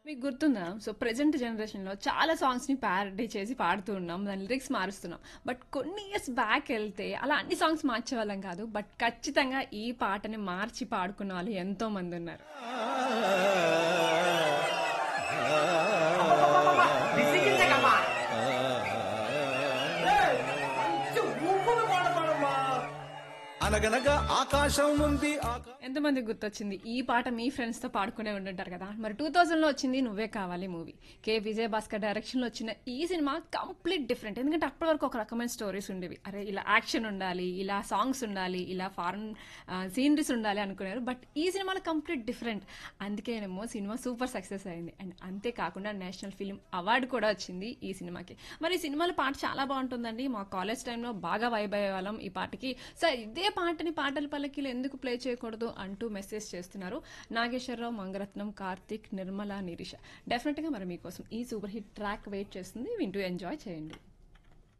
మీకు గుర్తుందా so present జనరేషన్లో చాలా సాంగ్స్ని ప్యారడీ చేసి పాడుతూ ఉన్నాం దాని లిరిక్స్ మారుస్తున్నాం బట్ కొన్ని ఇయర్స్ బ్యాక్ వెళ్తే అలా అన్ని సాంగ్స్ మార్చేవాళ్ళం కాదు బట్ ఖచ్చితంగా ఈ పాటని మార్చి పాడుకున్న వాళ్ళు ఎంతో మంది ఉన్నారు విసిగించకమ్మా మంచి ఊపున పాట పాడమ్మా అనగనగా ఆకాశం ఉంది ఆకా- ఎంతమంది గుర్తొచ్చింది ఈ పాట మీ ఫ్రెండ్స్తో పాడుకునే ఉంటుంటారు కదా మరి టూ థౌజండ్లో వచ్చింది నువ్వే కావాలి మూవీ కే విజయ్ భాస్కర్ డైరెక్షన్లో వచ్చిన ఈ సినిమా కంప్లీట్ డిఫరెంట్ ఎందుకంటే అప్పటి వరకు ఒక రకమైన స్టోరీస్ ఉండేవి అరే ఇలా యాక్షన్ ఉండాలి ఇలా సాంగ్స్ ఉండాలి ఇలా ఫారెన్ సీనరీస్ ఉండాలి అనుకున్నారు బట్ ఈ సినిమాలో కంప్లీట్ డిఫరెంట్ అందుకేనేమో సినిమా సూపర్ సక్సెస్ అయింది అండ్ అంతేకాకుండా నేషనల్ ఫిలిం అవార్డు కూడా వచ్చింది ఈ సినిమాకి మరి ఈ సినిమాలో పాట చాలా బాగుంటుందండి మా కాలేజ్ టైంలో బాగా వైబ్ అయ్యే వాళ్ళం ఈ పాటకి సో ఇదే పాటని పాటల పల్లకిలో ఎందుకు ప్లే చేయకూడదు అంటూ మెసేజ్ చేస్తున్నారు నాగేశ్వరరావు మంగరత్నం కార్తిక్ నిర్మల నిరీష డెఫినెట్గా మరి మీకోసం ఈ సూపర్ హిట్ ట్రాక్ వెయిట్ చేస్తుంది వింటూ ఎంజాయ్ చేయండి